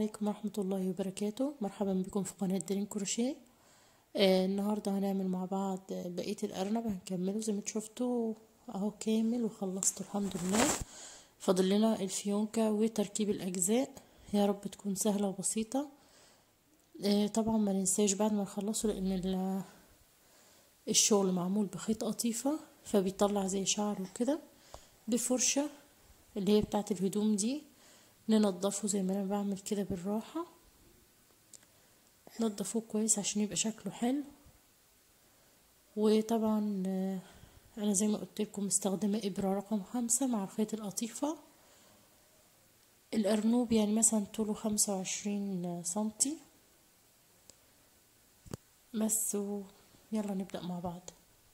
عليكم ورحمة الله وبركاته مرحبا بكم في قناة درين كروشيه آه النهاردة هنعمل مع بعض بقية الأرنب هنكمله زي ما انتوا شفتوا اهو كامل وخلصته الحمد لله فاضل لنا الفيونكة وتركيب الأجزاء يا رب تكون سهلة وبسيطة آه طبعا ما ننساش بعد ما نخلصه لأن الشغل معمول بخيط قطيفة فبيطلع زي شعر وكده بفرشة اللي هي بتاعت الهدوم دي ننضفه زي ما انا بعمل كده بالراحة نضفوه كويس عشان يبقى شكله حلو وطبعا انا زي ما قلت لكم مستخدمة ابرة رقم خمسة مع الخيط القطيفة الارنوب يعني مثلا طوله خمسة وعشرين سنتي بس يلا نبدأ مع بعض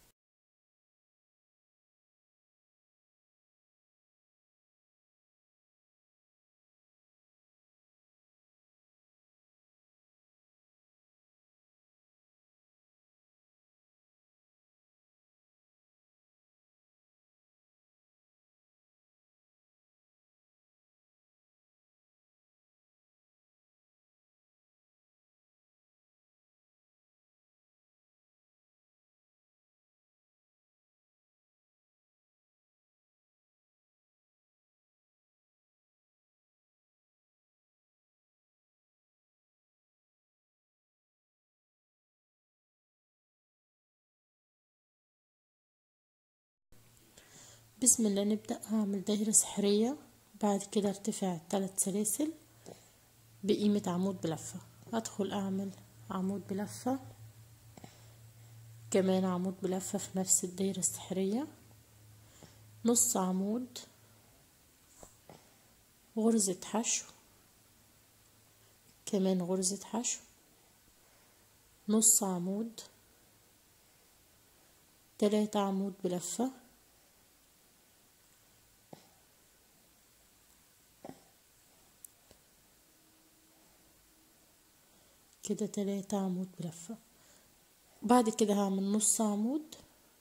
بسم الله نبدأ هعمل دايرة سحرية بعد كده ارتفع ثلاث سلاسل بقيمة عمود بلفة هدخل اعمل عمود بلفة كمان عمود بلفة في نفس الدايرة السحرية نص عمود غرزة حشو كمان غرزة حشو نص عمود تلاتة عمود بلفة كده تلاتة عمود بلفة بعد كده هعمل نص عمود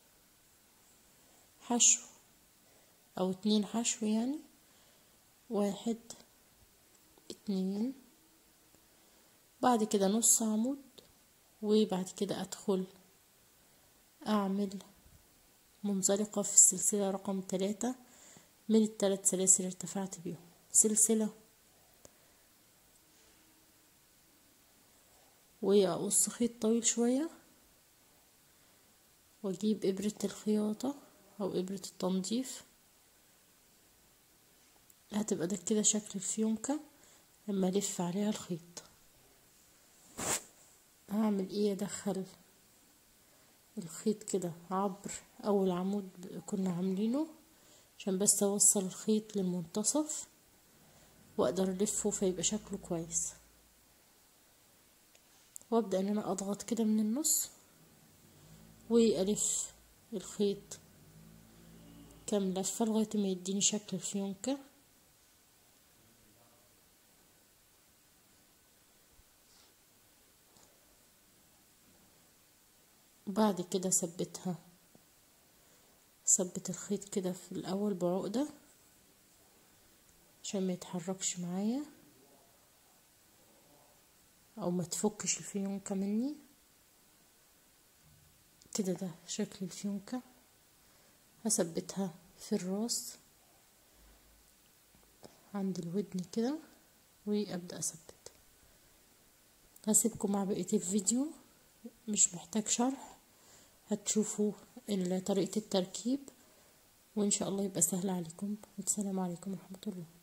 حشو او اتنين حشو يعني واحد اتنين بعد كده نص عمود وبعد كده ادخل اعمل منزلقة في السلسلة رقم تلاتة من التلات سلاسل ارتفعت بيهم سلسلة واقص خيط طويل شوية واجيب ابرة الخياطة او ابرة التنظيف هتبقى ده كده شكل الفيونكة لما الف عليها الخيط هعمل ايه ادخل الخيط كده عبر اول عمود كنا عاملينه عشان بس اوصل الخيط للمنتصف واقدر الفه فيبقى شكله كويس وابدأ ان انا اضغط كده من النص والف الخيط كام لفة لغاية ما يديني شكل الفيونكة بعد كده ثبتها ثبت الخيط كده في الاول بعقدة عشان ما يتحركش معايا او ما تفكش الفيونكة مني كده ده شكل الفيونكة هثبتها في الراس عند الودن كده وابدأ اثبت هسيبكم مع بقية الفيديو مش محتاج شرح هتشوفوا طريقة التركيب وان شاء الله يبقى سهل عليكم والسلام عليكم ورحمة الله